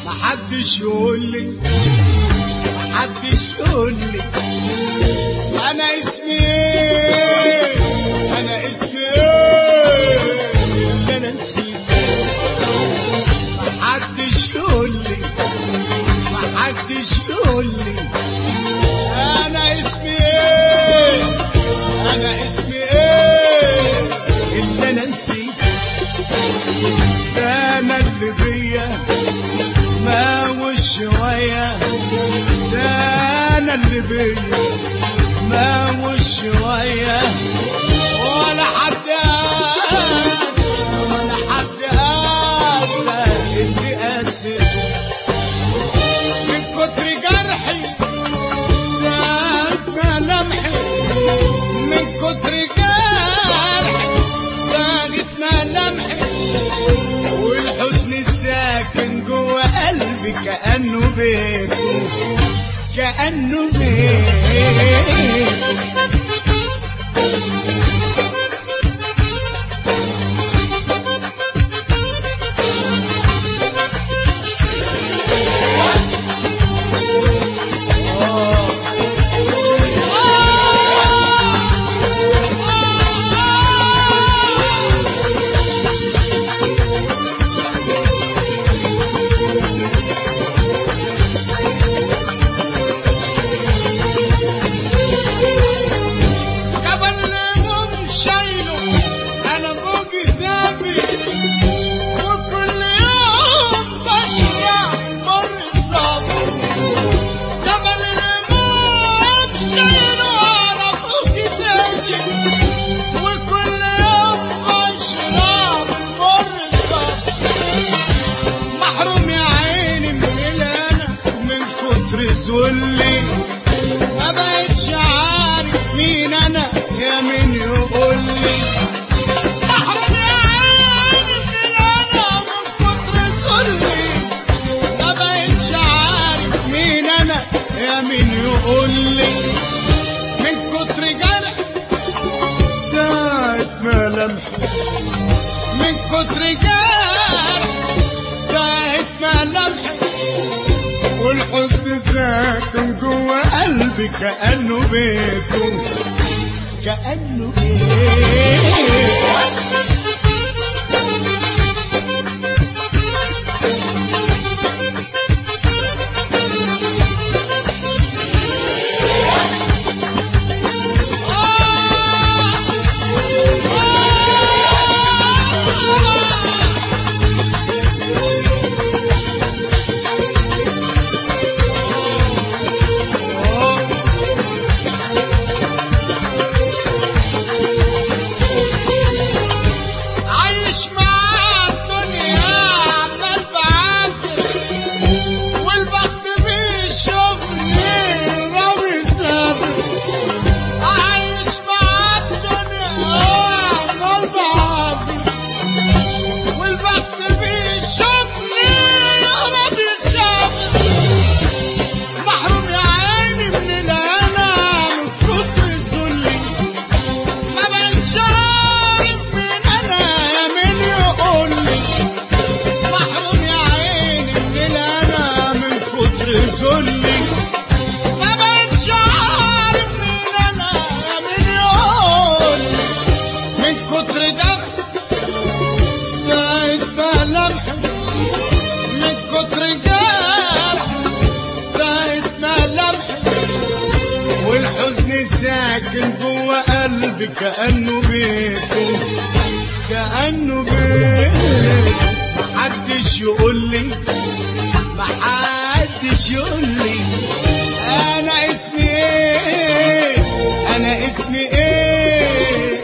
محدش يقول لي محدش يقول لي انا اسمي ايه انا اسمي ايه اللي انا نسيته محدش يقول لي محدش يقول لي انا اسمي ايه انا اسمي ايه اللي انا نسيته ده انا اللي بيا ما وش شوية ده انا اللي بيا ما وش شوية ولا حد قاسى ولا حد قاسى اللي قاسي من كتر جرحي ده لمحي من كتر جرحي باقت ملامحي والحزن الساكن جوه قلبي كأنه بيته كأنه بيته جبل الهموم شايله انا فوق ثابت وكل يوم بشرع مر الصبر جبل الهموم شايله انا فوق ثابت وكل يوم بشرع مر الصبر محروم يا عيني من الانا من كتر ذلي ما بقتش عارف مين انا يا مين يقول لي محروم يا عيني من انا من كتر ذلي ما بقتش عارف مين انا يا مين يقول لي من كتر جرح دعت ملامحي من كتر جرح دعت ملامحي والحزن ساكن جوه قلبي كأنه بيته كأنه بيته عايش مع الدنيا عمال بعافر والبخت بيشوفني راوي سابر عايش مع الدنيا عمال بعافر والبخت بيشوفني راوي سابر محروم يا عيني من الهنا من كتر ذلي ما بقتش عارف مين انا يا مين يقول لي محروم يا عيني من الهنا من كتر ذلي ما بقتش عارف مين انا يا مين يقول لي من كتر جرح بقيت ملامحي من كتر جرح بقيت ملامحي والحزن ساكن جوه قلبي كأنه بيته كأنه بيته محدش يقول لي محدش يقول لي انا اسمي ايه انا اسمي ايه